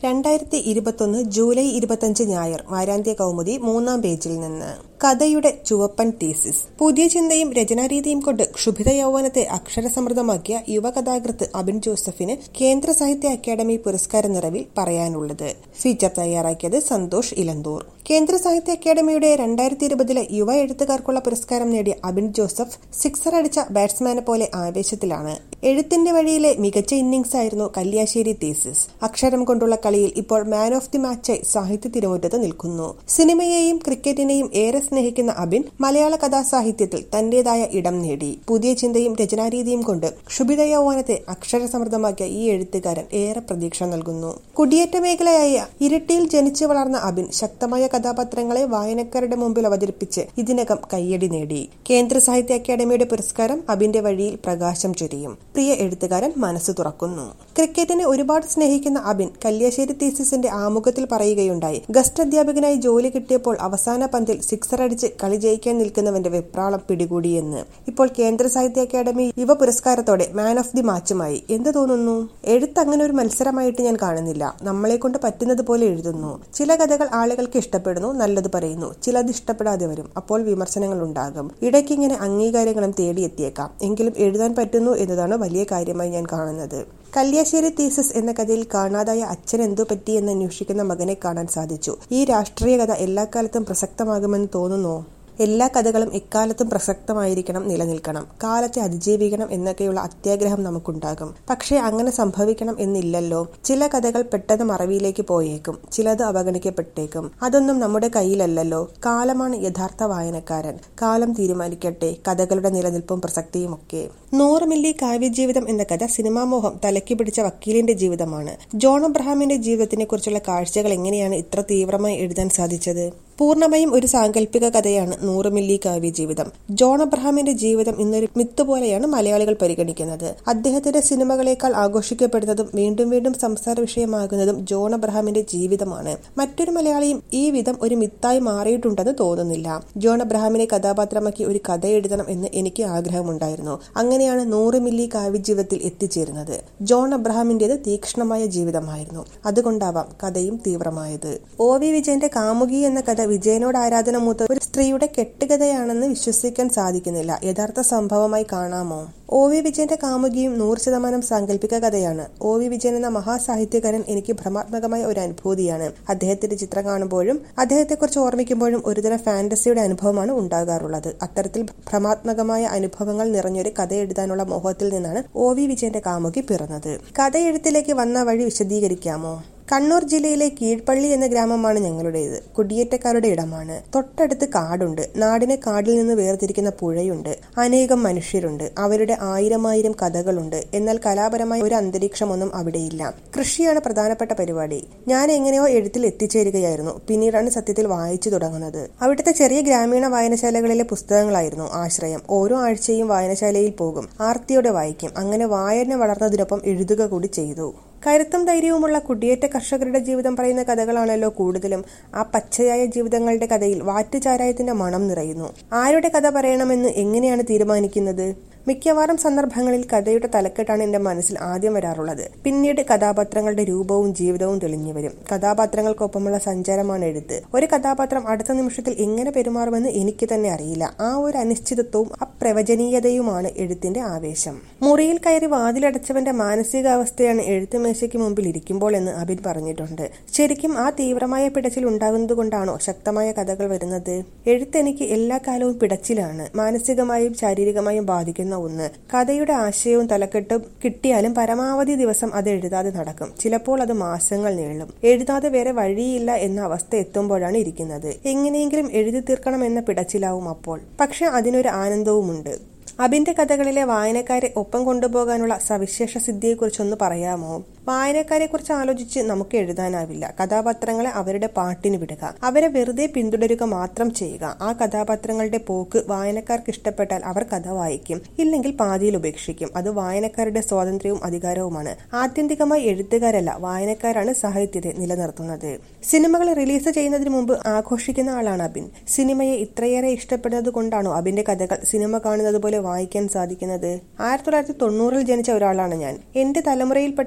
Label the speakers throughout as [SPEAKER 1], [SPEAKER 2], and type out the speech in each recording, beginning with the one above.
[SPEAKER 1] രണ്ടായിരത്തി ഇരുപത്തൊന്ന് ജൂലൈ ഇരുപത്തഞ്ച് ഞായർ വാരാന്ത്യ കൗമുദി മൂന്നാം പേജിൽ നിന്ന് കഥയുടെ ചുവപ്പൻ തീസിസ് പുതിയ ചിന്തയും രചനാരീതിയും കൊണ്ട് ക്ഷുഭിത യൗവനത്തെ അക്ഷരസമൃദ്ധമാക്കിയ യുവകഥാകൃത്ത് അബിൻ ജോസഫിന് കേന്ദ്ര സാഹിത്യ അക്കാദമി പുരസ്കാര നിറവിൽ പറയാനുള്ളത് ഫീച്ചർ തയ്യാറാക്കിയത് സന്തോഷ് ഇലന്തൂർ കേന്ദ്ര സാഹിത്യ അക്കാദമിയുടെ രണ്ടായിരത്തി ഇരുപതിലെ യുവ എഴുത്തുകാർക്കുള്ള പുരസ്കാരം നേടിയ അബിൻ ജോസഫ് സിക്സർ അടിച്ച ബാറ്റ്സ്മാനെ പോലെ ആവേശത്തിലാണ് എഴുത്തിന്റെ വഴിയിലെ മികച്ച ഇന്നിംഗ്സ് ആയിരുന്നു കല്യാശ്ശേരി തീസിസ് അക്ഷരം കൊണ്ടുള്ള കളിയിൽ ഇപ്പോൾ മാൻ ഓഫ് ദി മാച്ചായി സാഹിത്യ തിരുമുറ്റത്ത് നിൽക്കുന്നു സിനിമയെയും ക്രിക്കറ്റിനെയും ഏറെ സ്നേഹിക്കുന്ന അബിൻ മലയാള കഥാസാഹിത്യത്തിൽ തന്റേതായ ഇടം നേടി പുതിയ ചിന്തയും രചനാരീതിയും കൊണ്ട് ക്ഷുഭിത യൗവനത്തെ അക്ഷരസമൃദ്ധമാക്കിയ ഈ എഴുത്തുകാരൻ ഏറെ പ്രതീക്ഷ നൽകുന്നു കുടിയേറ്റ മേഖലയായ ഇരിട്ടിയിൽ ജനിച്ചു വളർന്ന അബിൻ ശക്തമായ കഥാപാത്രങ്ങളെ വായനക്കാരുടെ മുമ്പിൽ അവതരിപ്പിച്ച് ഇതിനകം കയ്യടി നേടി കേന്ദ്ര സാഹിത്യ അക്കാദമിയുടെ പുരസ്കാരം അബിന്റെ വഴിയിൽ പ്രകാശം ചൊരിയും പ്രിയ എഴുത്തുകാരൻ മനസ്സ് തുറക്കുന്നു ക്രിക്കറ്റിനെ ഒരുപാട് സ്നേഹിക്കുന്ന അബിൻ കല്യാശ്ശേരി തീസിസിന്റെ ആമുഖത്തിൽ പറയുകയുണ്ടായി ഗസ്റ്റ് അധ്യാപകനായി ജോലി കിട്ടിയപ്പോൾ അവസാന പന്തിൽ സിക്സർ അടിച്ച് കളി ജയിക്കാൻ നിൽക്കുന്നവന്റെ വെപ്രാളം പിടികൂടിയെന്ന് ഇപ്പോൾ കേന്ദ്ര സാഹിത്യ അക്കാദമി യുവ പുരസ്കാരത്തോടെ മാൻ ഓഫ് ദി മാച്ചുമായി എന്ത് തോന്നുന്നു എഴുത്ത് അങ്ങനെ ഒരു മത്സരമായിട്ട് ഞാൻ കാണുന്നില്ല നമ്മളെ കൊണ്ട് പറ്റുന്നത് പോലെ എഴുതുന്നു ചില കഥകൾ ആളുകൾക്ക് ഇഷ്ടപ്പെടുന്നു നല്ലത് പറയുന്നു ചിലത് ഇഷ്ടപ്പെടാതെ വരും അപ്പോൾ വിമർശനങ്ങൾ ഉണ്ടാകും ഇടയ്ക്ക് ഇങ്ങനെ അംഗീകാരങ്ങളും തേടിയെത്തിയേക്കാം എങ്കിലും എഴുതാൻ പറ്റുന്നു എന്നതാണ് വലിയ കാര്യമായി ഞാൻ കാണുന്നത് കല്യാശ്ശേരി തീസസ് എന്ന കഥയിൽ കാണാതായ അച്ഛൻ എന്തു പറ്റി എന്ന് അന്വേഷിക്കുന്ന മകനെ കാണാൻ സാധിച്ചു ഈ രാഷ്ട്രീയ കഥ എല്ലാ കാലത്തും പ്രസക്തമാകുമെന്ന് തോന്നുന്നു എല്ലാ കഥകളും എക്കാലത്തും പ്രസക്തമായിരിക്കണം നിലനിൽക്കണം കാലത്തെ അതിജീവിക്കണം എന്നൊക്കെയുള്ള അത്യാഗ്രഹം നമുക്കുണ്ടാകും പക്ഷേ അങ്ങനെ സംഭവിക്കണം എന്നില്ലല്ലോ ചില കഥകൾ പെട്ടെന്ന് മറവിയിലേക്ക് പോയേക്കും ചിലത് അവഗണിക്കപ്പെട്ടേക്കും അതൊന്നും നമ്മുടെ കയ്യിലല്ലല്ലോ കാലമാണ് യഥാർത്ഥ വായനക്കാരൻ കാലം തീരുമാനിക്കട്ടെ കഥകളുടെ നിലനിൽപ്പും പ്രസക്തിയും ഒക്കെ നൂറ് മില്ലി കാവ്യജീവിതം എന്ന കഥ സിനിമാ മോഹം തലക്കി പിടിച്ച വക്കീലിന്റെ ജീവിതമാണ് ജോൺ അബ്രഹാമിന്റെ ജീവിതത്തിനെ കുറിച്ചുള്ള കാഴ്ചകൾ എങ്ങനെയാണ് ഇത്ര തീവ്രമായി എഴുതാൻ സാധിച്ചത് പൂർണ്ണമായും ഒരു സാങ്കല്പിക കഥയാണ് നൂറ് മില്ലി കാവ്യജീവിതം ജോൺ അബ്രഹാമിന്റെ ജീവിതം ഇന്നൊരു മിത്ത് പോലെയാണ് മലയാളികൾ പരിഗണിക്കുന്നത് അദ്ദേഹത്തിന്റെ സിനിമകളേക്കാൾ ആഘോഷിക്കപ്പെടുന്നതും വീണ്ടും വീണ്ടും സംസാര വിഷയമാകുന്നതും ജോൺ അബ്രഹാമിന്റെ ജീവിതമാണ് മറ്റൊരു മലയാളിയും ഈ വിധം ഒരു മിത്തായി മാറിയിട്ടുണ്ടെന്ന് തോന്നുന്നില്ല ജോൺ അബ്രഹാമിനെ കഥാപാത്രമാക്കി ഒരു കഥ എഴുതണം എന്ന് എനിക്ക് ആഗ്രഹമുണ്ടായിരുന്നു അങ്ങനെയാണ് നൂറ് മില്ലി കാവ്യജീവിതത്തിൽ എത്തിച്ചേരുന്നത് ജോൺ അബ്രഹാമിന്റേത് തീക്ഷ്ണമായ ജീവിതമായിരുന്നു അതുകൊണ്ടാവാം കഥയും തീവ്രമായത് ഒ വി വിജയന്റെ കാമുകി എന്ന കഥ വിജയനോട് ആരാധന മൂത്ത ഒരു സ്ത്രീയുടെ കെട്ടുകഥയാണെന്ന് വിശ്വസിക്കാൻ സാധിക്കുന്നില്ല യഥാർത്ഥ സംഭവമായി കാണാമോ ഒ വി വിജയന്റെ കാമുകിയും നൂറ് ശതമാനം സാങ്കല്പിക കഥയാണ് ഒ വി വിജയൻ എന്ന മഹാസാഹിത്യകാരൻ എനിക്ക് ഭ്രമാത്മകമായ ഒരു അനുഭൂതിയാണ് അദ്ദേഹത്തിന്റെ ചിത്രം കാണുമ്പോഴും അദ്ദേഹത്തെക്കുറിച്ച് ഓർമ്മിക്കുമ്പോഴും ഒരുതരം ഫാന്റസിയുടെ അനുഭവമാണ് ഉണ്ടാകാറുള്ളത് അത്തരത്തിൽ ഭ്രമാത്മകമായ അനുഭവങ്ങൾ നിറഞ്ഞൊരു കഥ എഴുതാനുള്ള മോഹത്തിൽ നിന്നാണ് ഒ വി വിജയന്റെ കാമുകി പിറന്നത് കഥ എഴുത്തിലേക്ക് വന്ന വഴി വിശദീകരിക്കാമോ കണ്ണൂർ ജില്ലയിലെ കീഴ്പള്ളി എന്ന ഗ്രാമമാണ് ഞങ്ങളുടേത് കുടിയേറ്റക്കാരുടെ ഇടമാണ് തൊട്ടടുത്ത് കാടുണ്ട് നാടിനെ കാടിൽ നിന്ന് വേർതിരിക്കുന്ന പുഴയുണ്ട് അനേകം മനുഷ്യരുണ്ട് അവരുടെ ആയിരമായിരം കഥകളുണ്ട് എന്നാൽ കലാപരമായ ഒരു അന്തരീക്ഷമൊന്നും അവിടെയില്ല കൃഷിയാണ് പ്രധാനപ്പെട്ട പരിപാടി ഞാൻ എങ്ങനെയോ എഴുത്തിൽ എത്തിച്ചേരുകയായിരുന്നു പിന്നീടാണ് സത്യത്തിൽ വായിച്ചു തുടങ്ങുന്നത് അവിടുത്തെ ചെറിയ ഗ്രാമീണ വായനശാലകളിലെ പുസ്തകങ്ങളായിരുന്നു ആശ്രയം ഓരോ ആഴ്ചയും വായനശാലയിൽ പോകും ആർത്തിയോടെ വായിക്കും അങ്ങനെ വായന വളർന്നതിനൊപ്പം എഴുതുക കൂടി ചെയ്തു കരുത്തും ധൈര്യവുമുള്ള കുടിയേറ്റ കർഷകരുടെ ജീവിതം പറയുന്ന കഥകളാണല്ലോ കൂടുതലും ആ പച്ചയായ ജീവിതങ്ങളുടെ കഥയിൽ വാറ്റുചാരായത്തിന്റെ മണം നിറയുന്നു ആരുടെ കഥ പറയണമെന്ന് എങ്ങനെയാണ് തീരുമാനിക്കുന്നത് മിക്കവാറും സന്ദർഭങ്ങളിൽ കഥയുടെ തലക്കെട്ടാണ് എന്റെ മനസ്സിൽ ആദ്യം വരാറുള്ളത് പിന്നീട് കഥാപാത്രങ്ങളുടെ രൂപവും ജീവിതവും തെളിഞ്ഞു വരും കഥാപാത്രങ്ങൾക്കൊപ്പമുള്ള സഞ്ചാരമാണ് എഴുത്ത് ഒരു കഥാപാത്രം അടുത്ത നിമിഷത്തിൽ എങ്ങനെ പെരുമാറുമെന്ന് എനിക്ക് തന്നെ അറിയില്ല ആ ഒരു അനിശ്ചിതത്വവും അപ്രവചനീയതയുമാണ് എഴുത്തിന്റെ ആവേശം മുറിയിൽ കയറി വാതിലടച്ചവന്റെ മാനസികാവസ്ഥയാണ് എഴുത്തുമേശയ്ക്ക് മുമ്പിൽ ഇരിക്കുമ്പോൾ എന്ന് അബിൻ പറഞ്ഞിട്ടുണ്ട് ശരിക്കും ആ തീവ്രമായ പിടച്ചിൽ ഉണ്ടാകുന്നത് കൊണ്ടാണോ ശക്തമായ കഥകൾ വരുന്നത് എഴുത്ത് എനിക്ക് എല്ലാ കാലവും പിടച്ചിലാണ് മാനസികമായും ശാരീരികമായും ബാധിക്കുന്ന ഒന്ന് കഥയുടെ ആശയവും തലക്കെട്ടും കിട്ടിയാലും പരമാവധി ദിവസം അത് എഴുതാതെ നടക്കും ചിലപ്പോൾ അത് മാസങ്ങൾ നീളും എഴുതാതെ വേറെ വഴിയില്ല എന്ന അവസ്ഥ എത്തുമ്പോഴാണ് ഇരിക്കുന്നത് എങ്ങനെയെങ്കിലും എഴുതി തീർക്കണം എന്ന പിടച്ചിലാവും അപ്പോൾ പക്ഷെ അതിനൊരു ആനന്ദവുമുണ്ട് അബിന്റെ കഥകളിലെ വായനക്കാരെ ഒപ്പം കൊണ്ടുപോകാനുള്ള സവിശേഷ സിദ്ധിയെക്കുറിച്ചൊന്ന് പറയാമോ വായനക്കാരെ കുറിച്ച് ആലോചിച്ച് നമുക്ക് എഴുതാനാവില്ല കഥാപാത്രങ്ങളെ അവരുടെ പാട്ടിന് വിടുക അവരെ വെറുതെ പിന്തുടരുക മാത്രം ചെയ്യുക ആ കഥാപാത്രങ്ങളുടെ പോക്ക് വായനക്കാർക്ക് ഇഷ്ടപ്പെട്ടാൽ അവർ കഥ വായിക്കും ഇല്ലെങ്കിൽ പാതിയിൽ ഉപേക്ഷിക്കും അത് വായനക്കാരുടെ സ്വാതന്ത്ര്യവും അധികാരവുമാണ് ആത്യന്തികമായി എഴുത്തുകാരല്ല വായനക്കാരാണ് സാഹിത്യത്തെ നിലനിർത്തുന്നത് സിനിമകൾ റിലീസ് ചെയ്യുന്നതിന് മുമ്പ് ആഘോഷിക്കുന്ന ആളാണ് അബിൻ സിനിമയെ ഇത്രയേറെ ഇഷ്ടപ്പെടുന്നത് കൊണ്ടാണോ അബിന്റെ കഥകൾ സിനിമ കാണുന്നത് പോലെ വായിക്കാൻ സാധിക്കുന്നത് ആയിരത്തി തൊള്ളായിരത്തി തൊണ്ണൂറിൽ ജനിച്ച ഒരാളാണ് ഞാൻ എന്റെ തലമുറയിൽപ്പെട്ടവരും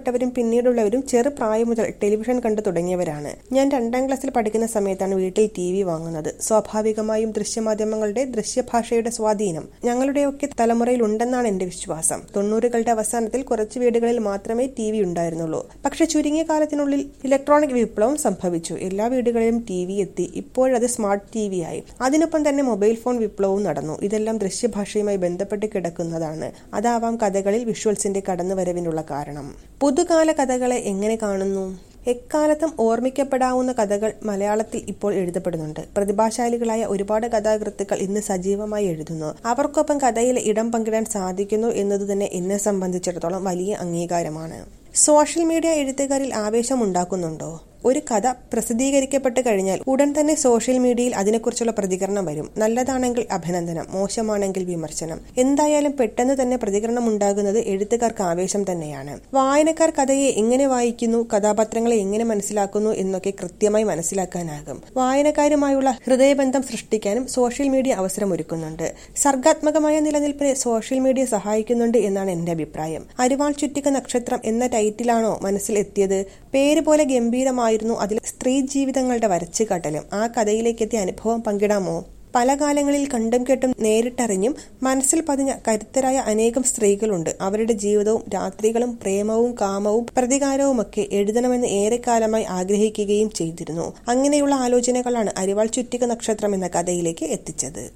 [SPEAKER 1] പിന്നീടുള്ളവരും ചെറുപ്രായം മുതൽ ടെലിവിഷൻ കണ്ടു തുടങ്ങിയവരാണ് ഞാൻ രണ്ടാം ക്ലാസ്സിൽ പഠിക്കുന്ന സമയത്താണ് വീട്ടിൽ ടി വി വാങ്ങുന്നത് സ്വാഭാവികമായും ദൃശ്യമാധ്യമങ്ങളുടെ ദൃശ്യഭാഷയുടെ സ്വാധീനം ഞങ്ങളുടെയൊക്കെ തലമുറയിൽ ഉണ്ടെന്നാണ് എന്റെ വിശ്വാസം തൊണ്ണൂറുകളുടെ അവസാനത്തിൽ കുറച്ച് വീടുകളിൽ മാത്രമേ ടി വി ഉണ്ടായിരുന്നുള്ളൂ പക്ഷെ ചുരുങ്ങിയ കാലത്തിനുള്ളിൽ ഇലക്ട്രോണിക് വിപ്ലവം സംഭവിച്ചു എല്ലാ വീടുകളിലും ടി വി എത്തി ഇപ്പോഴത് സ്മാർട്ട് ടി വി ആയി അതിനൊപ്പം തന്നെ മൊബൈൽ ഫോൺ വിപ്ലവവും നടന്നു ഇതെല്ലാം ദൃശ്യഭാഷയുമായി ബന്ധപ്പെട്ട് കിടക്കുന്നതാണ് അതാവാം കഥകളിൽ വിഷ്വൽസിന്റെ കടന്നുവരവിനുള്ള കാരണം പുതുകാല കഥകളെ എങ്ങനെ കാണുന്നു എക്കാലത്തും ഓർമ്മിക്കപ്പെടാവുന്ന കഥകൾ മലയാളത്തിൽ ഇപ്പോൾ എഴുതപ്പെടുന്നുണ്ട് പ്രതിഭാശാലികളായ ഒരുപാട് കഥാകൃത്തുക്കൾ ഇന്ന് സജീവമായി എഴുതുന്നു അവർക്കൊപ്പം കഥയിൽ ഇടം പങ്കിടാൻ സാധിക്കുന്നു എന്നതുതന്നെ എന്നെ സംബന്ധിച്ചിടത്തോളം വലിയ അംഗീകാരമാണ് സോഷ്യൽ മീഡിയ എഴുത്തുകാരിൽ ആവേശം ഉണ്ടാക്കുന്നുണ്ടോ ഒരു കഥ പ്രസിദ്ധീകരിക്കപ്പെട്ട് കഴിഞ്ഞാൽ ഉടൻ തന്നെ സോഷ്യൽ മീഡിയയിൽ അതിനെക്കുറിച്ചുള്ള പ്രതികരണം വരും നല്ലതാണെങ്കിൽ അഭിനന്ദനം മോശമാണെങ്കിൽ വിമർശനം എന്തായാലും പെട്ടെന്ന് തന്നെ പ്രതികരണം ഉണ്ടാകുന്നത് എഴുത്തുകാർക്ക് ആവേശം തന്നെയാണ് വായനക്കാർ കഥയെ എങ്ങനെ വായിക്കുന്നു കഥാപാത്രങ്ങളെ എങ്ങനെ മനസ്സിലാക്കുന്നു എന്നൊക്കെ കൃത്യമായി മനസ്സിലാക്കാനാകും വായനക്കാരുമായുള്ള ഹൃദയബന്ധം സൃഷ്ടിക്കാനും സോഷ്യൽ മീഡിയ അവസരമൊരുക്കുന്നുണ്ട് സർഗാത്മകമായ നിലനിൽപ്പിനെ സോഷ്യൽ മീഡിയ സഹായിക്കുന്നുണ്ട് എന്നാണ് എന്റെ അഭിപ്രായം അരിവാൾ ചുറ്റിക നക്ഷത്രം എന്ന ടൈറ്റിലാണോ മനസ്സിൽ എത്തിയത് പേര് പോലെ ഗംഭീരമായി ആയിരുന്നു അതിൽ സ്ത്രീ ജീവിതങ്ങളുടെ വരച്ചുകാട്ടലും ആ കഥയിലേക്ക് എത്തിയ അനുഭവം പങ്കിടാമോ പല കാലങ്ങളിൽ കണ്ടും കേട്ടും നേരിട്ടറിഞ്ഞും മനസ്സിൽ പതിഞ്ഞ കരുത്തരായ അനേകം സ്ത്രീകളുണ്ട് അവരുടെ ജീവിതവും രാത്രികളും പ്രേമവും കാമവും പ്രതികാരവുമൊക്കെ എഴുതണമെന്ന് ഏറെക്കാലമായി ആഗ്രഹിക്കുകയും ചെയ്തിരുന്നു അങ്ങനെയുള്ള ആലോചനകളാണ് അരിവാൾ ചുറ്റിക നക്ഷത്രം എന്ന കഥയിലേക്ക് എത്തിച്ചത്